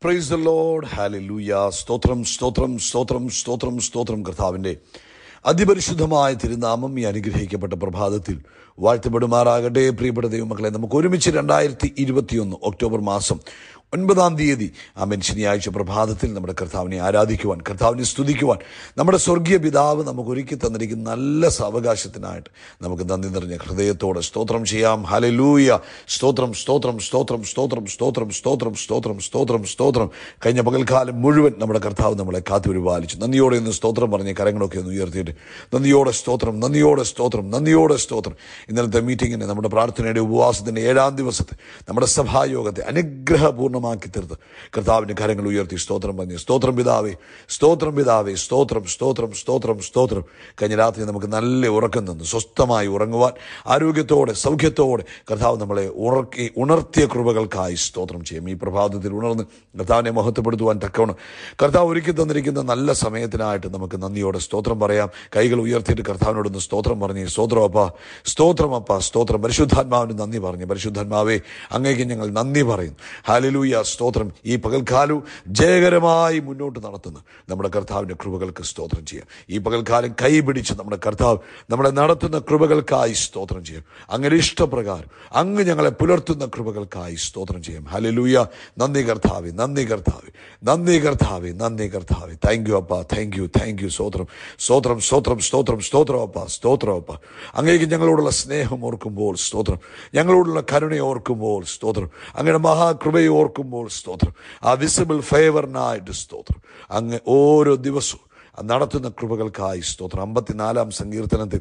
praise the load ഹാലൂയ സ്തോത്രം സ്തോത്രം സ്തോത്രം സ്തോത്രം സ്തോത്രം കർത്താവിൻ്റെ അതിപരിശുദ്ധമായ തിരുനാമം ഈ അനുഗ്രഹിക്കപ്പെട്ട പ്രഭാതത്തിൽ വാഴ്ത്തപ്പെടുമാറാകട്ടെ പ്രിയപ്പെട്ട ദൈവമക്കളെ നമുക്ക് ഒരുമിച്ച് രണ്ടായിരത്തി ഇരുപത്തിയൊന്ന് ഒക്ടോബർ മാസം ഒൻപതാം തീയതി ആമൻ ശനിയാഴ്ച പ്രഭാതത്തിൽ നമ്മുടെ കർത്താവിനെ ആരാധിക്കുവാൻ കർത്താവിനെ സ്തുതിക്കുവാൻ നമ്മുടെ സ്വർഗീയ പിതാവ് നമുക്ക് ഒരുക്കി തന്നിരിക്കുന്ന നല്ല സാവകാശത്തിനായിട്ട് നമുക്ക് നന്ദി നിറഞ്ഞ ഹൃദയത്തോടെ സ്തോത്രം ചെയ്യാം ഹലലൂയ സ്തോത്രം സ്തോത്രം സ്തോത്രം സ്തോത്രം സ്തോത്രം സ്തോത്രം സ്തോത്രം സ്തോത്രം സ്തോത്രം കഴിഞ്ഞ പകൽക്കാലം മുഴുവൻ നമ്മുടെ കർത്താവ് നമ്മളെ കാത്തുപരിപാലിച്ചു നന്ദിയോടെ ഒന്ന് സ്തോത്രം പറഞ്ഞ് കരങ്ങളൊക്കെ ഒന്ന് ഉയർത്തിയിട്ട് നന്ദിയോടെ സ്തോത്രം നന്ദിയോടെ സ്തോത്രം നന്ദിയോടെ സ്തോത്രം ഇന്നലത്തെ മീറ്റിങ്ങിന് നമ്മുടെ പ്രാർത്ഥനയുടെ ഉപവാസത്തിന്റെ ഏഴാം ദിവസത്തെ നമ്മുടെ സഭായോഗത്തെ അനുഗ്രഹപൂർണ്ണമാക്കി തീർത്ത് കർത്താവിന്റെ കരങ്ങൾ ഉയർത്തി സ്തോത്രം പറഞ്ഞു സ്തോത്രം പിതാവേ സ്തോത്രം പിതാവേ സ്തോത്രം സ്തോത്രം സ്തോത്രം സ്തോത്രം കഴിഞ്ഞ രാത്രി നമുക്ക് നല്ല ഉറക്കം തന്നു സ്വസ്ഥമായി ഉറങ്ങുവാൻ ആരോഗ്യത്തോടെ സൗഖ്യത്തോടെ കർത്താവ് നമ്മളെ ഉറക്കി ഉണർത്തിയ കൃപകൾക്കായി സ്തോത്രം ചെയ്യും ഈ പ്രഭാതത്തിൽ ഉണർന്ന് കർത്താവിനെ മഹത്വപ്പെടുത്തുവാൻ തക്കവണ്ണം കർത്താവ് ഒരുക്കി തന്നിരിക്കുന്ന നല്ല സമയത്തിനായിട്ട് നമുക്ക് നന്ദിയോടെ സ്തോത്രം പറയാം കൈകൾ ഉയർത്തിയിട്ട് കർത്താവിനോടൊന്ന് സ്തോത്രം പറഞ്ഞ് സ്തോത്രം അപ്പ സ്തോത്രം അപ്പ സ്തോത്രം പരിശുദ്ധാത്മാവിന് നന്ദി പറഞ്ഞു പരിശുദ്ധാത്മാവേ അങ്ങേക്ക് ഞങ്ങൾ നന്ദി പറയുന്നു ഹാലലൂയ സ്തോത്രം ഈ പകൽക്കാലവും ജയകരമായി മുന്നോട്ട് നടത്തുന്നു നമ്മുടെ കർത്താവിന്റെ കൃപകൾക്ക് സ്തോത്രം ചെയ്യാം ഈ പകൽക്കാലം കൈ പിടിച്ച് നമ്മുടെ കർത്താവ് നമ്മളെ നടത്തുന്ന കൃപകൾക്കായി സ്തോത്രം ചെയ്യാം അങ്ങനെ ഇഷ്ടപ്രകാരം അങ്ങ് ഞങ്ങളെ പുലർത്തുന്ന കൃപകൾക്കായി സ്തോത്രം ചെയ്യാം ഹലലൂയ നന്ദി കർത്താവെ നന്ദി കർത്താവെ നന്ദി കർത്താവെ നന്ദി കർത്താവെ താങ്ക് യു അപ്പ താങ്ക് യു താങ്ക് യു സ്തോത്രം സ്തോത്രം സ്തോത്രം സ്തോത്രം സ്തോത്രം അപ്പ സ്തോത്രം അപ്പ അങ്ങേക്ക് ഞങ്ങളോടുള്ള സ്നേഹം ഓർക്കുമ്പോൾ സ്തോത്രം ഞങ്ങളോടുള്ള കരുണയെ ഓർക്കുമ്പോൾ സ്തോത്രം അങ്ങയുടെ മഹാകൃപയെ ഓർക്കുമ്പോൾ സ്തോത്രം ആ വിസിബിൾ ഫേവറിനായിട്ട് സ്തോത്രം അങ്ങ് ഓരോ ദിവസവും നടത്തുന്ന കൃപകൾക്കായി സ്തോത്രം അമ്പത്തിനാലാം സങ്കീർത്തനത്തിൽ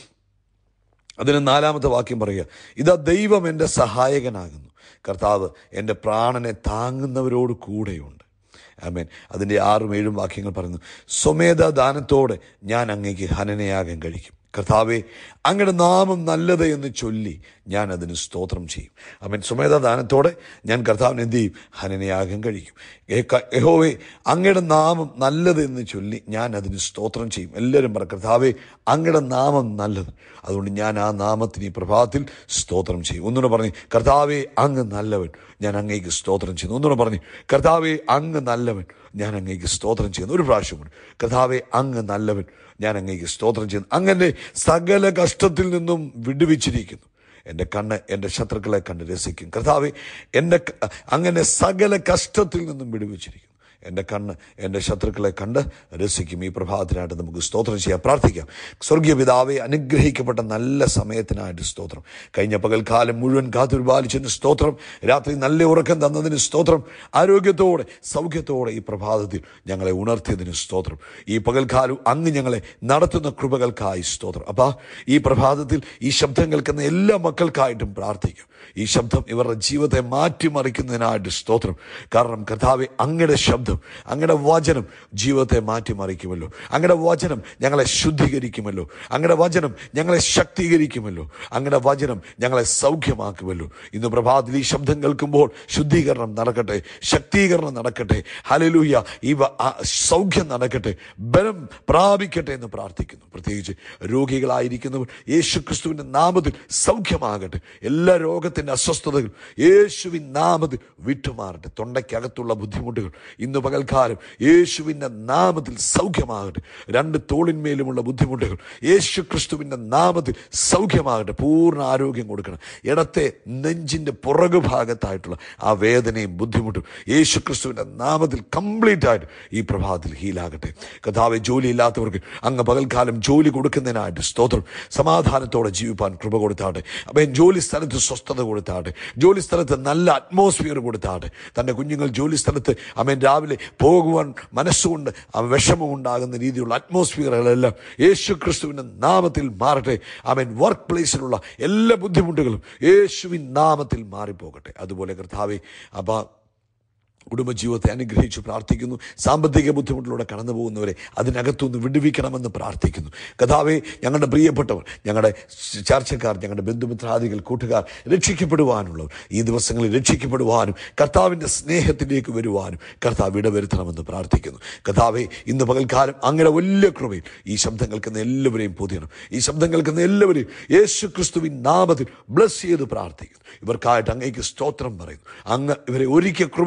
അതിന് നാലാമത്തെ വാക്യം പറയുക ഇതാ ദൈവം എൻ്റെ സഹായകനാകുന്നു കർത്താവ് എൻ്റെ പ്രാണനെ താങ്ങുന്നവരോട് കൂടെയുണ്ട് ആമേൻ അതിൻ്റെ ആറും ഏഴും വാക്യങ്ങൾ പറയുന്നു സ്വമേധ ദാനത്തോടെ ഞാൻ അങ്ങേക്ക് ഹനനയാഗം കഴിക്കും കർത്താവെ അങ്ങയുടെ നാമം നല്ലത് എന്ന് ചൊല്ലി ഞാൻ അതിന് സ്തോത്രം ചെയ്യും അവൻ സുമേധ ദാനത്തോടെ ഞാൻ കർത്താവിന് എന്ത് ചെയ്യും ഹനനയാഗം കഴിക്കും യഹോവേ അങ്ങയുടെ നാമം നല്ലത് എന്ന് ചൊല്ലി ഞാൻ അതിന് സ്തോത്രം ചെയ്യും എല്ലാവരും പറ കർത്താവെ അങ്ങയുടെ നാമം നല്ലത് അതുകൊണ്ട് ഞാൻ ആ നാമത്തിന് ഈ പ്രഭാതത്തിൽ സ്തോത്രം ചെയ്യും ഒന്നുകൂടെ പറഞ്ഞു കർത്താവെ അങ്ങ് നല്ലവൻ ഞാൻ അങ്ങേക്ക് സ്തോത്രം ചെയ്യുന്നു ഒന്നുകൂടെ പറഞ്ഞു കർത്താവെ അങ്ങ് നല്ലവൻ ഞാൻ അങ്ങേക്ക് സ്തോത്രം ചെയ്യുന്നു ഒരു പ്രാവശ്യം കൂടി കർത്താവെ അങ്ങ് നല്ലവൻ ഞാൻ അങ്ങേക്ക് സ്തോത്രം ചെയ്യുന്നു അങ്ങനെ സകല കഷ്ടത്തിൽ നിന്നും വിടുവിച്ചിരിക്കുന്നു എൻ്റെ കണ്ണ് എൻ്റെ ശത്രുക്കളെ കണ്ട് രസിക്കും കർത്താവെ എൻ്റെ അങ്ങനെ സകല കഷ്ടത്തിൽ നിന്നും വിടുവിച്ചിരിക്കുന്നു എൻ്റെ കണ്ണ് എൻ്റെ ശത്രുക്കളെ കണ്ട് രസിക്കും ഈ പ്രഭാതത്തിനായിട്ട് നമുക്ക് സ്തോത്രം ചെയ്യാം പ്രാർത്ഥിക്കാം സ്വർഗീയ പിതാവെ അനുഗ്രഹിക്കപ്പെട്ട നല്ല സമയത്തിനായിട്ട് സ്തോത്രം കഴിഞ്ഞ പകൽക്കാലം മുഴുവൻ കാത്തുപാലിച്ചതിന് സ്തോത്രം രാത്രി നല്ല ഉറക്കം തന്നതിന് സ്തോത്രം ആരോഗ്യത്തോടെ സൗഖ്യത്തോടെ ഈ പ്രഭാതത്തിൽ ഞങ്ങളെ ഉണർത്തിയതിന് സ്തോത്രം ഈ പകൽക്കാലം അങ്ങ് ഞങ്ങളെ നടത്തുന്ന കൃപകൾക്കായി സ്തോത്രം അപ്പാ ഈ പ്രഭാതത്തിൽ ഈ ശബ്ദം കേൾക്കുന്ന എല്ലാ മക്കൾക്കായിട്ടും പ്രാർത്ഥിക്കും ഈ ശബ്ദം ഇവരുടെ ജീവിതത്തെ മാറ്റിമറിക്കുന്നതിനായിട്ട് സ്തോത്രം കാരണം കർത്താവെ അങ്ങയുടെ ശബ്ദം അങ്ങയുടെ വചനം ജീവിതത്തെ മാറ്റിമറിക്കുമല്ലോ അങ്ങയുടെ വചനം ഞങ്ങളെ ശുദ്ധീകരിക്കുമല്ലോ അങ്ങയുടെ വചനം ഞങ്ങളെ ശക്തീകരിക്കുമല്ലോ അങ്ങയുടെ വചനം ഞങ്ങളെ സൗഖ്യമാക്കുമല്ലോ ഇന്ന് പ്രഭാതത്തിൽ ഈ ശബ്ദം കേൾക്കുമ്പോൾ ശുദ്ധീകരണം നടക്കട്ടെ ശക്തീകരണം നടക്കട്ടെ ഹലലൂയ ഈ സൗഖ്യം നടക്കട്ടെ ബലം പ്രാപിക്കട്ടെ എന്ന് പ്രാർത്ഥിക്കുന്നു പ്രത്യേകിച്ച് രോഗികളായിരിക്കുന്നവർ യേശു ക്രിസ്തുവിന്റെ നാമത്തിൽ സൗഖ്യമാകട്ടെ എല്ലാ രോഗത്തിന്റെ അസ്വസ്ഥതകൾ യേശുവിൻ നാമത്തിൽ വിട്ടുമാറട്ടെ തൊണ്ടയ്ക്കകത്തുള്ള ബുദ്ധിമുട്ടുകൾ ഇന്ന് പകൽക്കാലം യേശുവിൻ്റെ നാമത്തിൽ സൗഖ്യമാകട്ടെ രണ്ട് തോളിന്മേലുമുള്ള ബുദ്ധിമുട്ടുകൾ യേശു ക്രിസ്തുവിൻ്റെ നാമത്തിൽ സൗഖ്യമാകട്ടെ പൂർണ്ണ ആരോഗ്യം കൊടുക്കണം ഇടത്തെ നെഞ്ചിൻ്റെ പുറകു ഭാഗത്തായിട്ടുള്ള ആ വേദനയും ബുദ്ധിമുട്ടും യേശു ക്രിസ്തുവിൻ്റെ നാമത്തിൽ കംപ്ലീറ്റ് ആയിട്ട് ഈ പ്രഭാതത്തിൽ ഹീലാകട്ടെ കഥാവെ ജോലിയില്ലാത്തവർക്ക് അങ്ങ് പകൽക്കാലം ജോലി കൊടുക്കുന്നതിനായിട്ട് സ്തോത്രം സമാധാനത്തോടെ ജീവിപ്പാൻ കൃപ കൊടുത്താട്ടെ അപ്പം ജോലി സ്ഥലത്ത് സ്വസ്ഥത കൊടുത്താട്ടെ ജോലി സ്ഥലത്ത് നല്ല അറ്റ്മോസ്ഫിയർ കൊടുത്താട്ടെ തൻ്റെ കുഞ്ഞുങ്ങൾ ജോലി സ്ഥലത്ത് അവൻ രാവിലെ പോകുവാൻ മനസ്സുകൊണ്ട് ആ വിഷമം ഉണ്ടാകുന്ന രീതിയിലുള്ള അറ്റ്മോസ്ഫിയറുകളെല്ലാം യേശു ക്രിസ്തുവിൻ്റെ നാമത്തിൽ മാറട്ടെ അവൻ വർക്ക് പ്ലേസിലുള്ള എല്ലാ ബുദ്ധിമുട്ടുകളും യേശുവിൻ നാമത്തിൽ മാറിപ്പോകട്ടെ അതുപോലെ കർത്താവെ അപ്പം കുടുംബജീവിതത്തെ അനുഗ്രഹിച്ചു പ്രാർത്ഥിക്കുന്നു സാമ്പത്തിക ബുദ്ധിമുട്ടിലൂടെ കടന്നു പോകുന്നവരെ അതിനകത്തുനിന്ന് വിടുവിക്കണമെന്ന് പ്രാർത്ഥിക്കുന്നു കഥാവെ ഞങ്ങളുടെ പ്രിയപ്പെട്ടവർ ഞങ്ങളുടെ ചർച്ചക്കാർ ഞങ്ങളുടെ ബന്ധുമിത്രാദികൾ കൂട്ടുകാർ രക്ഷിക്കപ്പെടുവാനുള്ളവർ ഈ ദിവസങ്ങളിൽ രക്ഷിക്കപ്പെടുവാനും കർത്താവിൻ്റെ സ്നേഹത്തിലേക്ക് വരുവാനും കർത്താവ് ഇടവരുത്തണമെന്ന് പ്രാർത്ഥിക്കുന്നു കഥാവെ ഇന്ന് പകൽക്കാലം അങ്ങനെ വലിയ കൃപയിൽ ഈ ശബ്ദം കേൾക്കുന്ന എല്ലാവരെയും പൊതിയണം ഈ ശബ്ദം കേൾക്കുന്ന എല്ലാവരെയും യേശു ക്രിസ്തുവിൻ നാമത്തിൽ ബ്ലസ് ചെയ്ത് പ്രാർത്ഥിക്കുന്നു ഇവർക്കായിട്ട് അങ്ങേക്ക് സ്തോത്രം പറയുന്നു അങ്ങ് ഇവരെ ഒരുക്കിയ കൃപകൾക്കായി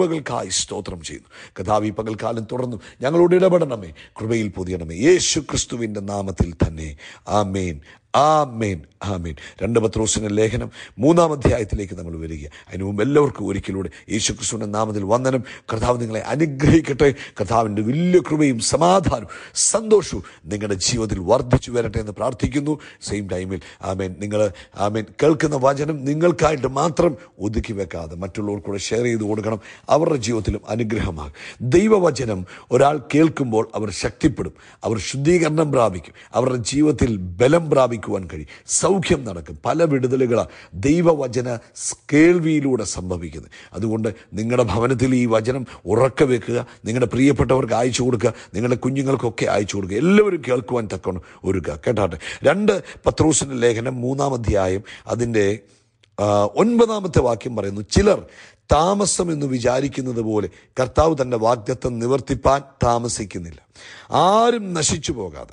ദാനങ്ങൾക്കായി സ്തോത്രം ചെയ്യുന്നു കഥാവ് ഈ പകൽക്കാലം തുറന്നു ഞങ്ങളോട് ഇടപെടണമേ കൃപയിൽ പൊതിയണമേ യേശു ക്രിസ്തുവിൻ്റെ നാമത്തിൽ തന്നെ ആമേൻ ആമേൻ ആമേൻ രണ്ട് പത്രോസിന്റെ ലേഖനം മൂന്നാം അധ്യായത്തിലേക്ക് നമ്മൾ വരിക അതിനു മുമ്പ് എല്ലാവർക്കും ഒരിക്കലൂടെ യേശു ക്രിസ്തുവിന്റെ നാമത്തിൽ വന്ദനം കർത്താവ് നിങ്ങളെ അനുഗ്രഹിക്കട്ടെ കർത്താവിൻ്റെ വലിയ കൃപയും സമാധാനവും സന്തോഷവും നിങ്ങളുടെ ജീവിതത്തിൽ വർദ്ധിച്ചു വരട്ടെ എന്ന് പ്രാർത്ഥിക്കുന്നു സെയിം ടൈമിൽ ആമേൻ നിങ്ങൾ ആമേൻ കേൾക്കുന്ന വചനം നിങ്ങൾക്കായിട്ട് മാത്രം ഒതുക്കി വെക്കാതെ മറ്റുള്ളവർ കൂടെ ഷെയർ ചെയ്ത് കൊടുക്കണം അവരുടെ ജീവിതത്തിലും അനുഗ്രഹമാകും ദൈവവചനം ഒരാൾ കേൾക്കുമ്പോൾ അവർ ശക്തിപ്പെടും അവർ ശുദ്ധീകരണം പ്രാപിക്കും അവരുടെ ജീവിതത്തിൽ ബലം പ്രാപിക്കുവാൻ കഴിയും സൗഖ്യം നടക്കും പല വിടുതലുകളാണ് ദൈവവചന കേൾവിയിലൂടെ സംഭവിക്കുന്നത് അതുകൊണ്ട് നിങ്ങളുടെ ഭവനത്തിൽ ഈ വചനം ഉറക്കെ വെക്കുക നിങ്ങളുടെ പ്രിയപ്പെട്ടവർക്ക് അയച്ചു കൊടുക്കുക നിങ്ങളുടെ കുഞ്ഞുങ്ങൾക്കൊക്കെ അയച്ചു കൊടുക്കുക എല്ലാവരും കേൾക്കുവാൻ തക്കണം ഒരുക്കുക കേട്ടാട്ടെ രണ്ട് പത്രോസിന്റെ ലേഖനം മൂന്നാം അധ്യായം അതിൻ്റെ ആ, ഒൻപതാമത്തെ വാക്യം പറയുന്നു ചിലർ താമസം എന്ന് വിചാരിക്കുന്നത് പോലെ കർത്താവ് തൻ്റെ വാഗ്ദത്തം നിവർത്തിപ്പാൻ താമസിക്കുന്നില്ല ആരും നശിച്ചു പോകാതെ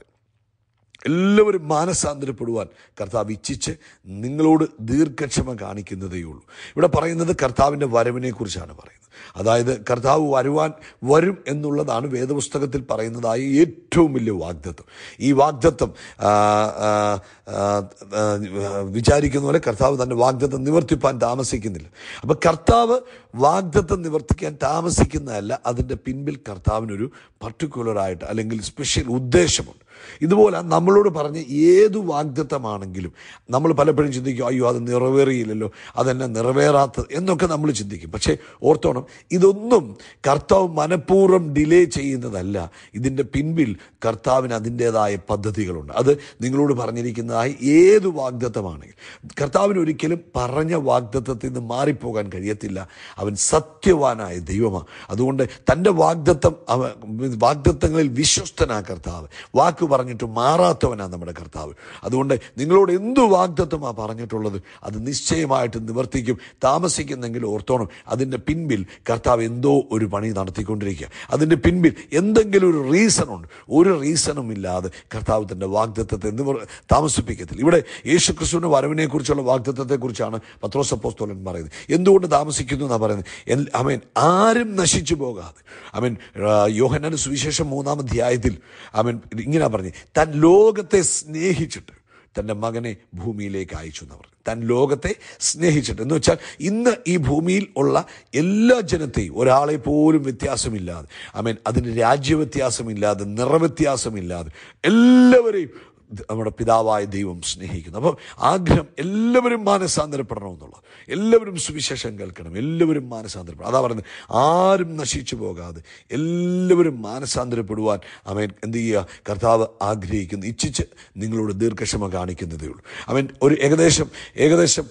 എല്ലാവരും മാനസാന്തരപ്പെടുവാൻ കർത്താവ് ഇച്ഛിച്ച് നിങ്ങളോട് ദീർഘക്ഷമ കാണിക്കുന്നതേ ഉള്ളൂ ഇവിടെ പറയുന്നത് കർത്താവിൻ്റെ വരവിനെ കുറിച്ചാണ് പറയുന്നത് അതായത് കർത്താവ് വരുവാൻ വരും എന്നുള്ളതാണ് വേദപുസ്തകത്തിൽ പറയുന്നതായ ഏറ്റവും വലിയ വാഗ്ദത്വം ഈ വാഗ്ദത്വം ആ, ആ, ആ, ആ, വിചാരിക്കുന്ന പോലെ കർത്താവ് തൻ്റെ വാഗ്ദത്വം നിവർത്തിപ്പാൻ താമസിക്കുന്നില്ല അപ്പം കർത്താവ് വാഗ്ദത്വം നിവർത്തിക്കാൻ താമസിക്കുന്നതല്ല അതിൻ്റെ പിൻപിൽ കർത്താവിനൊരു പർട്ടിക്കുലറായിട്ട് അല്ലെങ്കിൽ സ്പെഷ്യൽ ഉദ്ദേശമുണ്ട് ഇതുപോലെ നമ്മളോട് പറഞ്ഞ ഏതു വാഗ്ദത്തമാണെങ്കിലും നമ്മൾ പലപ്പോഴും ചിന്തിക്കും അയ്യോ അത് നിറവേറിയില്ലല്ലോ അതെന്നെ നിറവേറാത്തത് എന്നൊക്കെ നമ്മൾ ചിന്തിക്കും പക്ഷേ ഓർത്തോണം ഇതൊന്നും കർത്താവ് മനഃപൂർവ്വം ഡിലേ ചെയ്യുന്നതല്ല ഇതിൻ്റെ പിൻപിൽ കർത്താവിന് അതിൻ്റെതായ പദ്ധതികളുണ്ട് അത് നിങ്ങളോട് പറഞ്ഞിരിക്കുന്നതായി ഏത് വാഗ്ദത്തമാണെങ്കിലും കർത്താവിന് ഒരിക്കലും പറഞ്ഞ വാഗ്ദത്തത്തിൽ നിന്ന് മാറിപ്പോകാൻ കഴിയത്തില്ല അവൻ സത്യവാനായ ദൈവമാണ് അതുകൊണ്ട് തൻ്റെ വാഗ്ദത്തം അവ വാഗ്ദത്തങ്ങളിൽ വിശ്വസ്തനാ കർത്താവ് വാക്ക് പറഞ്ഞിട്ട് മാറാത്തവനാണ് നമ്മുടെ കർത്താവ് അതുകൊണ്ട് നിങ്ങളോട് എന്തു വാഗ്ദത്തമാണ് പറഞ്ഞിട്ടുള്ളത് അത് നിശ്ചയമായിട്ട് നിവർത്തിക്കും താമസിക്കുന്നെങ്കിൽ ഓർത്തോണം അതിൻ്റെ പിൻപിൽ കർത്താവ് എന്തോ ഒരു പണി നടത്തിക്കൊണ്ടിരിക്കുക അതിൻ്റെ പിൻപിൽ എന്തെങ്കിലും ഒരു റീസൺ ഉണ്ട് ഒരു റീസണും ഇല്ലാതെ കർത്താവ് തൻ്റെ വാഗ്ദത്തത്തെ നിവർ താമസിപ്പിക്കത്തില്ല ഇവിടെ യേശു ക്രിസ്തുവിൻ്റെ വരവിനെ കുറിച്ചുള്ള വാഗ്ദത്തത്തെക്കുറിച്ചാണ് പത്രോസപ്പോസ്തോലൻ പറയുന്നത് എന്തുകൊണ്ട് താമസിക്കുന്നു എന്നാണ് പറയുന്നത് എൽ- അമേൻ ആരും നശിച്ചു പോകാതെ അമേൻ യോഹന്നാന് സുവിശേഷം മൂന്നാം അധ്യായത്തിൽ അമേൻ ഇങ്ങനെ പറഞ്ഞു താൻ ലോകത്തെ സ്നേഹിച്ചിട്ട് തൻ്റെ മകനെ ഭൂമിയിലേക്ക് അയച്ചു എന്ന് പറഞ്ഞു താൻ ലോകത്തെ സ്നേഹിച്ചിട്ട് എന്ന് വെച്ചാൽ ഇന്ന് ഈ ഭൂമിയിൽ ഉള്ള എല്ലാ ജനത്തെയും ഒരാളെ പോലും വ്യത്യാസമില്ലാതെ അമേൻ അതിന് രാജ്യവ്യത്യാസമില്ലാതെ നിറവ്യത്യാസമില്ലാതെ എല്ലാവരെയും നമ്മുടെ പിതാവായ ദൈവം സ്നേഹിക്കുന്നു അപ്പം ആഗ്രഹം എല്ലാവരും മാനസാന്തരപ്പെടണമെന്നുള്ളത് എല്ലാവരും സുവിശേഷം കേൾക്കണം എല്ലാവരും മാനസാന്തരപ്പെടണം അതാ പറയുന്നത് ആരും നശിച്ചു പോകാതെ എല്ലാവരും മാനസാന്തരപ്പെടുവാൻ അവൻ എന്ത് ചെയ്യുക കർത്താവ് ആഗ്രഹിക്കുന്നു ഇച്ഛിച്ച് നിങ്ങളോട് ദീർഘക്ഷമ കാണിക്കുന്നതേ ഉള്ളൂ അവൻ ഒരു ഏകദേശം ഏകദേശം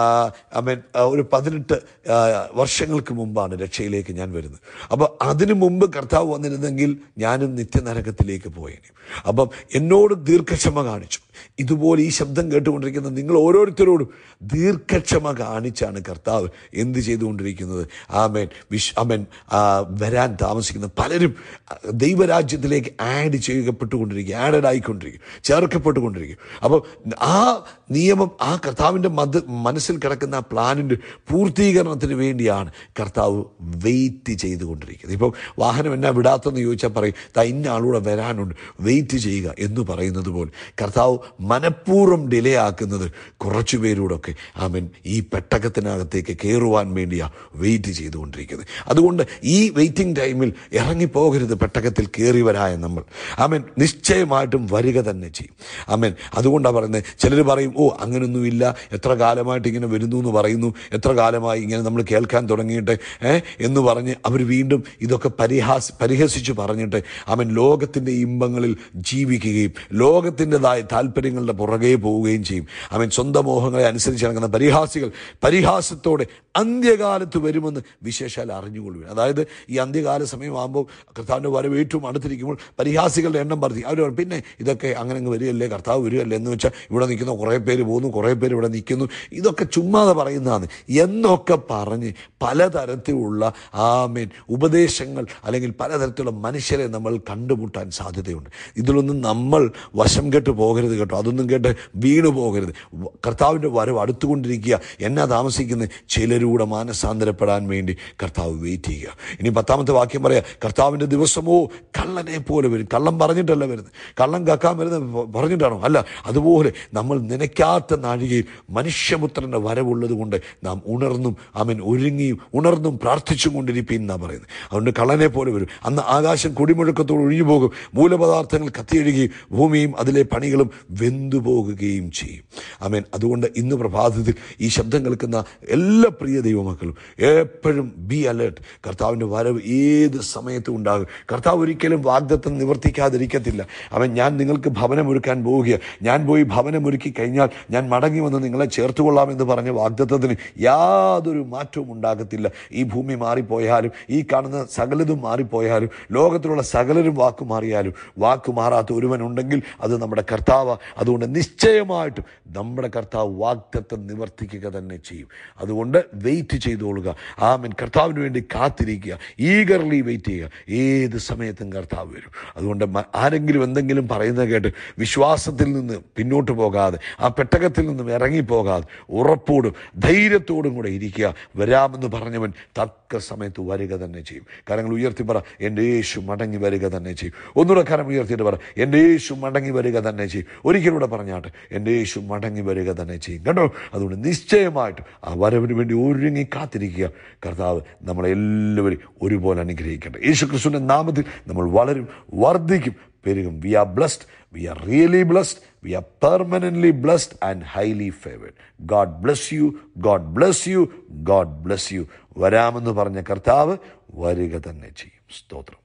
അവൻ ഒരു പതിനെട്ട് ആ, വർഷങ്ങൾക്ക് മുമ്പാണ് രക്ഷയിലേക്ക് ഞാൻ വരുന്നത് അപ്പോൾ അതിനു മുമ്പ് കർത്താവ് വന്നിരുന്നെങ്കിൽ ഞാനും നിത്യനരകത്തിലേക്ക് പോയേനെ അപ്പം എന്നോട് ദീർഘക്ഷമ കാണിച്ചു ഇതുപോലെ ഈ ശബ്ദം കേട്ടുകൊണ്ടിരിക്കുന്ന നിങ്ങൾ ഓരോരുത്തരോടും ദീർഘക്ഷമ കാണിച്ചാണ് കർത്താവ് എന്ത് ചെയ്തുകൊണ്ടിരിക്കുന്നത് ആമേൻ വിശ് അമേൻ ആ, വരാൻ താമസിക്കുന്ന പലരും ആ, ദൈവരാജ്യത്തിലേക്ക് ആഡ് ചെയ്യപ്പെട്ടുകൊണ്ടിരിക്കുക ആഡഡ് ആയിക്കൊണ്ടിരിക്കും ചേർക്കപ്പെട്ടുകൊണ്ടിരിക്കും അപ്പോൾ ആ നിയമം ആ കർത്താവിൻ്റെ മത് മനസ്സിൽ കിടക്കുന്ന ആ പ്ലാനിൻ്റെ പൂർത്തീകരണത്തിന് വേണ്ടിയാണ് കർത്താവ് വെയിറ്റ് ചെയ്തുകൊണ്ടിരിക്കുന്നത് ഇപ്പം വാഹനം എന്നാ വിടാത്തെന്ന് ചോദിച്ചാൽ പറയും താ ഇന്ന ആളൂടെ വരാനുണ്ട് വെയിറ്റ് ചെയ്യുക എന്ന് പറയുന്നത് പോലെ കർത്താവ് മനഃപൂർവ്വം ഡിലേ ആക്കുന്നത് കുറച്ചു പേരോടൊക്കെ ആമൻ ഈ പെട്ടകത്തിനകത്തേക്ക് കയറുവാൻ വേണ്ടിയാണ് വെയിറ്റ് ചെയ്തുകൊണ്ടിരിക്കുന്നത് അതുകൊണ്ട് ഈ വെയിറ്റിംഗ് ടൈമിൽ ഇറങ്ങിപ്പോകരുത് പെട്ടകത്തിൽ കയറി വരായ നമ്മൾ ആമൻ നിശ്ചയമായിട്ടും വരിക തന്നെ ചെയ്യും ആമൻ അതുകൊണ്ടാണ് പറയുന്നത് ചിലർ പറയും ഓ അങ്ങനൊന്നുമില്ല എത്ര കാലമായിട്ട് ഇങ്ങനെ വരുന്നു എന്ന് പറയുന്നു എത്ര കാലമായി ഇങ്ങനെ നമ്മൾ കേൾക്കാൻ തുടങ്ങിയിട്ട് ഏ എന്ന് പറഞ്ഞ് അവർ വീണ്ടും ഇതൊക്കെ പരിഹാസ് പരിഹസിച്ച് പറഞ്ഞിട്ട് അവൻ ലോകത്തിൻ്റെ ഇമ്പങ്ങളിൽ ജീവിക്കുകയും ലോകത്തിൻ്റെതായ താല്പര്യങ്ങളുടെ പുറകെ പോവുകയും ചെയ്യും അവൻ സ്വന്തം മോഹങ്ങളെ അനുസരിച്ച് നടക്കുന്ന പരിഹാസികൾ പരിഹാസത്തോടെ അന്ത്യകാലത്ത് വരുമെന്ന് വിശേഷാൽ അറിഞ്ഞുകൊള്ളുക അതായത് ഈ അന്ത്യകാല സമയമാകുമ്പോൾ കർത്താവിൻ്റെ വരവ് ഏറ്റവും അടുത്തിരിക്കുമ്പോൾ പരിഹാസികളുടെ എണ്ണം വർദ്ധിക്കും അവർ പറയും, പിന്നെ ഇതൊക്കെ അങ്ങനെ അങ്ങ് വരികയല്ലേ കർത്താവ് വരികയല്ലേ എന്ന് വെച്ചാൽ ഇവിടെ നിൽക്കുന്ന കുറേ പേര് പോകുന്നു കുറേ പേര് ഇവിടെ നിൽക്കുന്നു ഇതൊക്കെ ചുമ്മാതെ പറയുന്നതാണ് എന്നൊക്കെ പറഞ്ഞ് പലതരത്തിലുള്ള ആമേൻ ഉപദേശങ്ങൾ അല്ലെങ്കിൽ പലതരത്തിലുള്ള മനുഷ്യരെ നമ്മൾ കണ്ടുമുട്ടാൻ സാധ്യതയുണ്ട് ഇതിലൊന്നും നമ്മൾ വശം കെട്ട് പോകരുത് കേട്ടോ അതൊന്നും കേട്ട് വീണു പോകരുത് വ- കർത്താവിൻ്റെ വരവ് അടുത്തുകൊണ്ടിരിക്കുക എന്നാ താമസിക്കുന്നത് ചിലരൂടെ മാനസാന്തരപ്പെടാൻ വേണ്ടി കർത്താവ് വെയിറ്റ് ചെയ്യുക ഇനി പത്താമത്തെ വാക്യം പറയാം കർത്താവിൻ്റെ ദിവസമോ കള്ളനെ പോലെ വരും കള്ളം പറഞ്ഞിട്ടല്ല വരുന്നത് കള്ളം കക്കാൻ വരുന്നത് പ- പറഞ്ഞിട്ടാണോ അല്ല അതുപോലെ നമ്മൾ നനയ്ക്കാത്ത നാഴികയിൽ മനുഷ്യപുത്രൻ്റെ വരവുള്ളത് കൊണ്ട് നാം ഉണർന്നും അവൻ ഒരുങ്ങിയും ഉണർന്നും പ്രാർത്ഥിച്ചും കൊണ്ടിരിപ്പീൻ എന്നാ പറയുന്നത് അതുകൊണ്ട് കള്ളനെ പോലെ വരും അന്ന് ആകാശം കൊടിമുഴക്കത്തോട് ഒഴിഞ്ഞു പോകും മൂലപദാർത്ഥങ്ങൾ കത്തിയൊഴുകയും ഭൂമിയും അതിലെ പണികളും വെന്തുപോകുകയും ചെയ്യും അമേൻ അതുകൊണ്ട് ഇന്ന് പ്രഭാതത്തിൽ ഈ ശബ്ദം കേൾക്കുന്ന എല്ലാ പ്രിയ ദൈവമക്കളും എപ്പോഴും ബി അലേർട്ട് കർത്താവിൻ്റെ വരവ് ഏത് സമയത്തും ഉണ്ടാകും കർത്താവ് ഒരിക്കലും വാഗ്ദത്തം നിവർത്തിക്കാതിരിക്കത്തില്ല അവൻ ഞാൻ നിങ്ങൾക്ക് ഭവനമൊരുക്കാൻ പോവുകയാണ് ഞാൻ പോയി ഭവനമൊരുക്കി കഴിഞ്ഞാൽ ഞാൻ മടങ്ങി വന്ന് നിങ്ങളെ ചേർത്തുകൊള്ളാമെന്ന് പറഞ്ഞ വാഗ്ദത്തത്തിന് യാതൊരു മാറ്റവും ഉണ്ടാകത്തില്ല ഈ ഭൂമി മാറിപ്പോയാലും ഈ കാണുന്ന സകലതും മാറിപ്പോയാലും ലോകത്തിലുള്ള സകലരും വാക്ക് മാറിയാലും വാക്ക് മാറാത്ത ഒരുവനുണ്ടെങ്കിൽ അത് നമ്മുടെ കർത്താവ് അതുകൊണ്ട് നിശ്ചയമായിട്ടും നമ്മുടെ കർത്താവ് വാഗ്ദത്തം നിവർത്തിക്കുക തന്നെ ചെയ്യും അതുകൊണ്ട് വെയിറ്റ് ചെയ്തോളുക ആമൻ കർത്താവിന് വേണ്ടി കാത്തിരിക്കുക ഈഗർലി വെയിറ്റ് ചെയ്യുക ഏത് സമയത്തും കർത്താവ് വരും അതുകൊണ്ട് മ- ആരെങ്കിലും എന്തെങ്കിലും പറയുന്നത് കേട്ട് വിശ്വാസത്തിൽ നിന്ന് പിന്നോട്ട് പോകാതെ ആ പെട്ടകത്തിൽ നിന്നും ഇറങ്ങിപ്പോകാതെ ഉറപ്പോടും ധൈര്യത്തോടും കൂടെ ഇരിക്കുക വരാമെന്ന് പറഞ്ഞവൻ തക്ക സമയത്ത് വരിക തന്നെ ചെയ്യും കാര്യങ്ങൾ ഉയർത്തി പറ എൻ്റെ യേശു മടങ്ങി വരിക തന്നെ ചെയ്യും ഒന്നുകൂടെ കരം ഉയർത്തിയിട്ട് പറ എൻ്റെ യേശു മടങ്ങി വരിക തന്നെ ചെയ്യും ഒരിക്കലൂടെ പറഞ്ഞാട്ടെ എൻ്റെ യേശു മടങ്ങി വരിക തന്നെ ചെയ്യും കേട്ടോ അതുകൊണ്ട് നിശ്ചയമായിട്ടും ആ വരവിന് വേണ്ടി ഒരുങ്ങി കാത്തിരിക്കുക കർത്താവ് നമ്മളെല്ലാവരും ഒരുപോലെ അനുഗ്രഹിക്കട്ടെ യേശു ക്രിസ്തുവിൻ്റെ നാമത്തിൽ നമ്മൾ വളരും വർദ്ധിക്കും പെരുകും we are blessed we are really blessed we are permanently blessed and highly favoured God bless you God bless you God bless you വരാമെന്ന് പറഞ്ഞ കർത്താവ് വരിക തന്നെ ചെയ്യും സ്തോത്രം